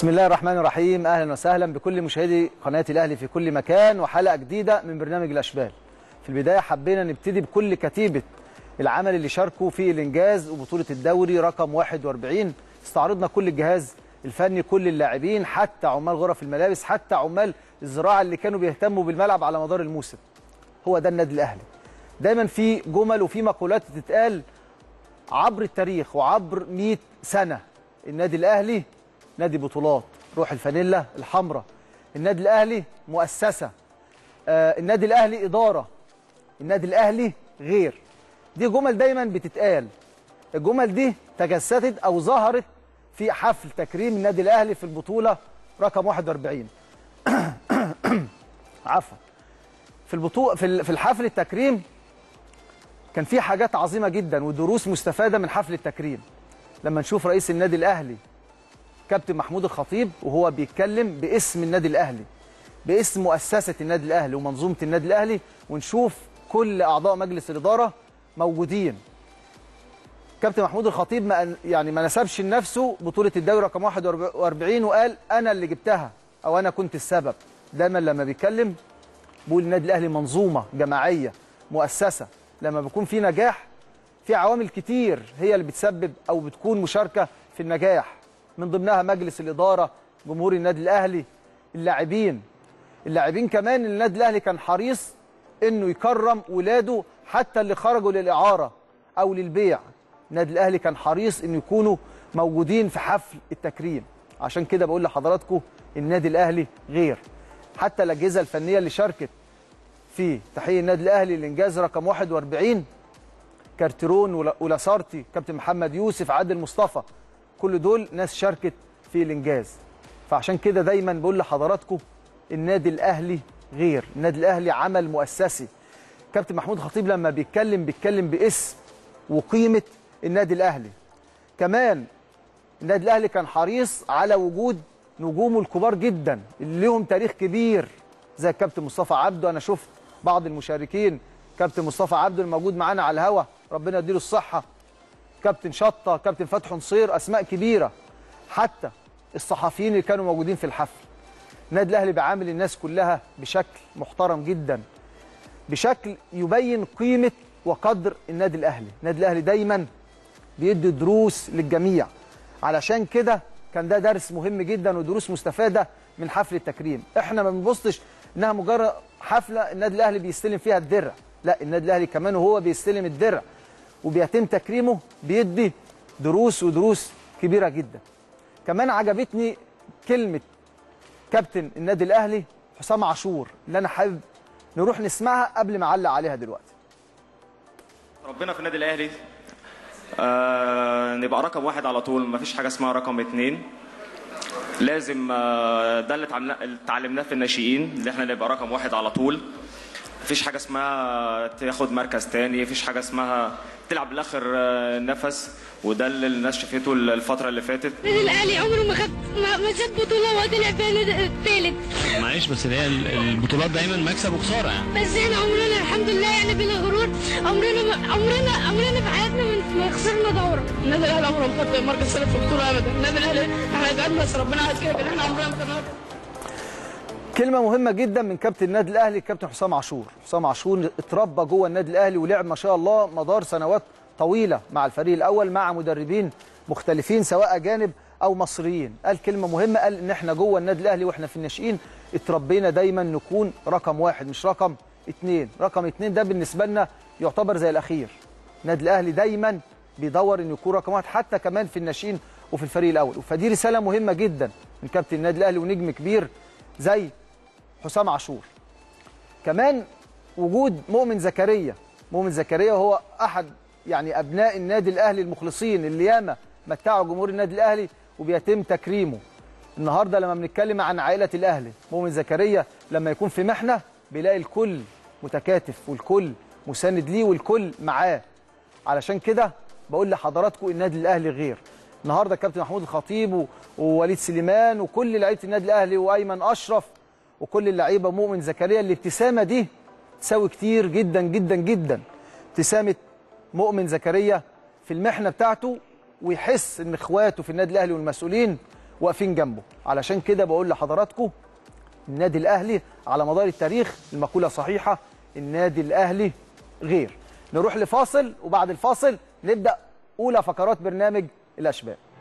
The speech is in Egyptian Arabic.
بسم الله الرحمن الرحيم اهلا وسهلا بكل مشاهدي قناه الاهلي في كل مكان وحلقه جديده من برنامج الاشبال في البدايه حبينا نبتدي بكل كتيبه العمل اللي شاركوا في الانجاز وبطوله الدوري رقم 41 استعرضنا كل الجهاز الفني كل اللاعبين حتى عمال غرف الملابس حتى عمال الزراعه اللي كانوا بيهتموا بالملعب على مدار الموسم هو ده النادي الاهلي دايما في جمل وفي مقولات بتتقال عبر التاريخ وعبر 100 سنه النادي الاهلي نادي بطولات روح الفانيلا الحمراء النادي الاهلي مؤسسه آه النادي الاهلي اداره النادي الاهلي غير دي جمل دايما بتتقال الجمل دي تجسدت او ظهرت في حفل تكريم النادي الاهلي في البطوله رقم 41 عفوا في البطوله في الحفل التكريم كان في حاجات عظيمه جدا ودروس مستفاده من حفل التكريم لما نشوف رئيس النادي الاهلي كابتن محمود الخطيب وهو بيتكلم باسم النادي الاهلي باسم مؤسسه النادي الاهلي ومنظومه النادي الاهلي ونشوف كل اعضاء مجلس الاداره موجودين كابتن محمود الخطيب ما يعني ما نسبش لنفسه بطوله الدوري رقم 41 وقال انا اللي جبتها او انا كنت السبب دايما لما بيتكلم بيقول النادي الاهلي منظومه جماعيه مؤسسه لما بيكون في نجاح في عوامل كتير هي اللي بتسبب او بتكون مشاركه في النجاح من ضمنها مجلس الاداره جمهور النادي الاهلي اللاعبين اللاعبين كمان النادي الاهلي كان حريص انه يكرم ولاده حتى اللي خرجوا للاعاره او للبيع النادي الاهلي كان حريص انه يكونوا موجودين في حفل التكريم عشان كده بقول لحضراتكم النادي الاهلي غير حتى الاجهزه الفنيه اللي شاركت في تحقيق النادي الاهلي الانجاز رقم 41 كارترون ولاسارتي كابتن محمد يوسف عادل مصطفى كل دول ناس شاركت في الانجاز فعشان كده دايما بقول لحضراتكم النادي الاهلي غير النادي الاهلي عمل مؤسسي كابتن محمود خطيب لما بيتكلم بيتكلم باسم وقيمه النادي الاهلي كمان النادي الاهلي كان حريص على وجود نجومه الكبار جدا اللي لهم تاريخ كبير زي الكابتن مصطفى عبده انا شفت بعض المشاركين كابتن مصطفى عبده الموجود معانا على الهوا ربنا يديله الصحه كابتن شطه كابتن فتحي نصير اسماء كبيره حتى الصحفيين اللي كانوا موجودين في الحفل النادي الاهلي بيعامل الناس كلها بشكل محترم جدا بشكل يبين قيمه وقدر النادي الاهلي النادي الاهلي دايما بيدي دروس للجميع علشان كده كان ده درس مهم جدا ودروس مستفاده من حفل التكريم احنا ما بنبصش انها مجرد حفله النادي الاهلي بيستلم فيها الدرع لا النادي الاهلي كمان وهو بيستلم الدرع وبيتم تكريمه بيدي دروس ودروس كبيره جدا كمان عجبتني كلمه كابتن النادي الاهلي حسام عاشور اللي انا حابب نروح نسمعها قبل ما اعلق عليها دلوقتي ربنا في النادي الاهلي آه نبقى رقم واحد على طول مفيش حاجه اسمها رقم اتنين لازم آه ده اللي اتعلمناه في الناشئين اللي احنا نبقى رقم واحد على طول مفيش حاجه اسمها تاخد مركز تاني مفيش حاجه اسمها تلعب لاخر نفس وده اللي الناس شافته الفتره اللي فاتت النادي الاهلي عمره ما خد ما خد بطوله وطلع فيها الثالث معلش بس هي البطولات دايما مكسب وخساره يعني بس احنا عمرنا الحمد لله يعني بلا غرور عمرنا ما عمرنا عمرنا في حياتنا ما خسرنا دوره النادي الاهلي عمره ما خد مركز ثالث في البطوله ابدا النادي الاهلي احنا قعدنا بس ربنا عايز كده احنا عمرنا ما خدنا كلمه مهمه جدا من كابتن النادي الاهلي كابتن حسام عاشور حسام عاشور اتربى جوه النادي الاهلي ولعب ما شاء الله مدار سنوات طويله مع الفريق الاول مع مدربين مختلفين سواء اجانب او مصريين قال كلمه مهمه قال ان احنا جوه النادي الاهلي واحنا في الناشئين اتربينا دايما نكون رقم واحد مش رقم اثنين رقم اثنين ده بالنسبه لنا يعتبر زي الاخير النادي الاهلي دايما بيدور انه يكون رقم واحد حتى كمان في الناشئين وفي الفريق الاول فدي رساله مهمه جدا من كابتن النادي الاهلي ونجم كبير زي حسام عاشور كمان وجود مؤمن زكريا مؤمن زكريا هو احد يعني ابناء النادي الاهلي المخلصين اللي ياما متعوا جمهور النادي الاهلي وبيتم تكريمه النهارده لما بنتكلم عن عائله الاهلي مؤمن زكريا لما يكون في محنه بيلاقي الكل متكاتف والكل مساند ليه والكل معاه علشان كده بقول لحضراتكم النادي الاهلي غير النهارده كابتن محمود الخطيب ووليد سليمان وكل لعيبه النادي الاهلي وايمن اشرف وكل اللعيبه مؤمن زكريا الابتسامه دي تساوي كتير جدا جدا جدا ابتسامه مؤمن زكريا في المحنه بتاعته ويحس ان اخواته في النادي الاهلي والمسؤولين واقفين جنبه علشان كده بقول لحضراتكم النادي الاهلي على مدار التاريخ المقوله صحيحه النادي الاهلي غير نروح لفاصل وبعد الفاصل نبدا اولى فقرات برنامج الاشبال